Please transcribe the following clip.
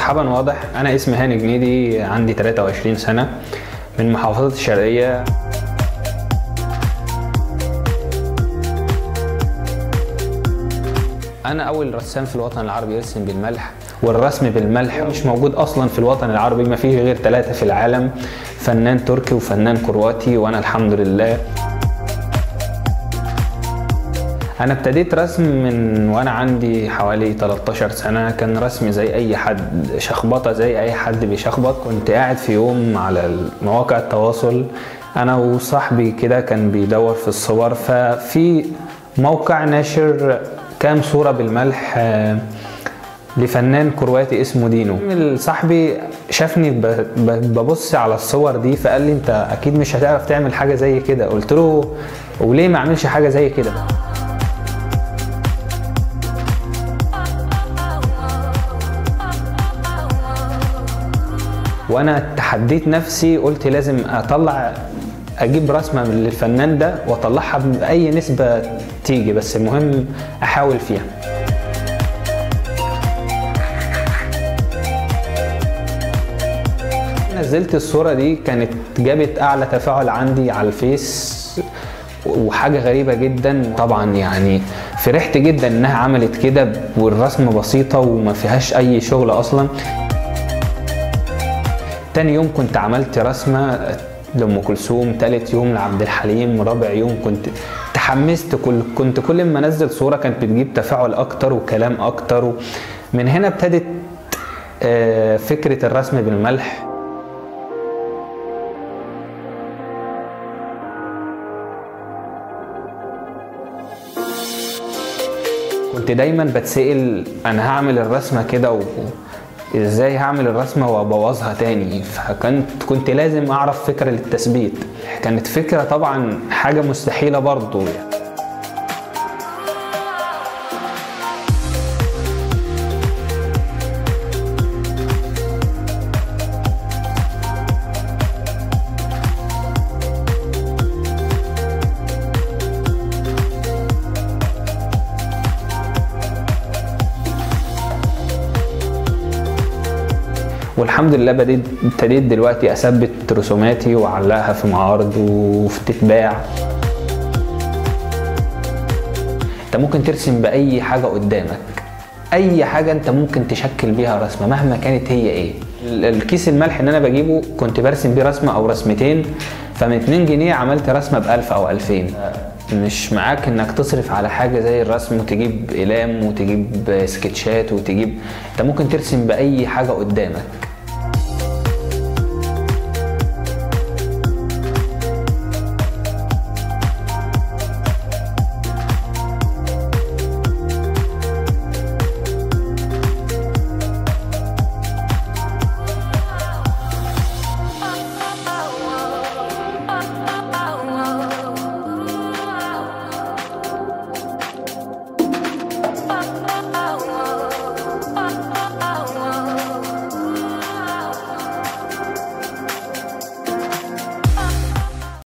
مرحبا واضح انا اسمي هاني جنيدي عندي 23 سنه من محافظه الشرقيه انا اول رسام في الوطن العربي يرسم بالملح والرسم بالملح مش موجود اصلا في الوطن العربي ما فيش غير ثلاثه في العالم فنان تركي وفنان كرواتي وانا الحمد لله انا ابتديت رسم من وانا عندي حوالي 13 سنه كان رسمي زي اي حد شخبطه زي اي حد بيشخبط كنت قاعد في يوم على مواقع التواصل انا وصاحبي كده كان بيدور في الصور ففي موقع ناشر كام صوره بالملح آه، لفنان كرواتي اسمه دينو صاحبي شافني ب- ب- ببص على الصور دي فقال لي انت اكيد مش هتعرف تعمل حاجه زي كده قلت له وليه ما اعملش حاجه زي كده وانا تحديت نفسي قلت لازم اطلع اجيب رسمه من الفنان ده واطلعها باي نسبه تيجي بس المهم احاول فيها نزلت الصوره دي كانت جابت اعلى تفاعل عندي على الفيس وحاجه غريبه جدا طبعا يعني فرحت جدا انها عملت كده والرسم بسيطه وما فيهاش اي شغل اصلا تاني يوم كنت عملت رسمة لأم كلثوم تالت يوم لعبد الحليم رابع يوم كنت تحمست كل كنت كل ما انزل صورة كانت بتجيب تفاعل أكتر وكلام أكتر من هنا ابتدت آه، فكرة الرسم بالملح كنت دايما بتسأل انا هعمل الرسمه كده و... ازاي هعمل الرسمه وابوظها تاني فكنت كنت لازم اعرف فكره للتثبيت كانت فكره طبعا حاجه مستحيله برضو يعني. والحمد لله بديت ابتديت دلوقتي اثبت رسوماتي واعلقها في معارض وتتباع انت ممكن ترسم باي حاجه قدامك اي حاجه انت ممكن تشكل بيها رسمه مهما كانت هي ايه ال- الكيس الملح اللي انا بجيبه كنت برسم بيه رسمه او رسمتين فمن 2 جنيه عملت رسمه ب 1000 او 2000 مش معاك انك تصرف على حاجه زي الرسم وتجيب اقلام وتجيب سكتشات وتجيب انت ممكن ترسم باي حاجه قدامك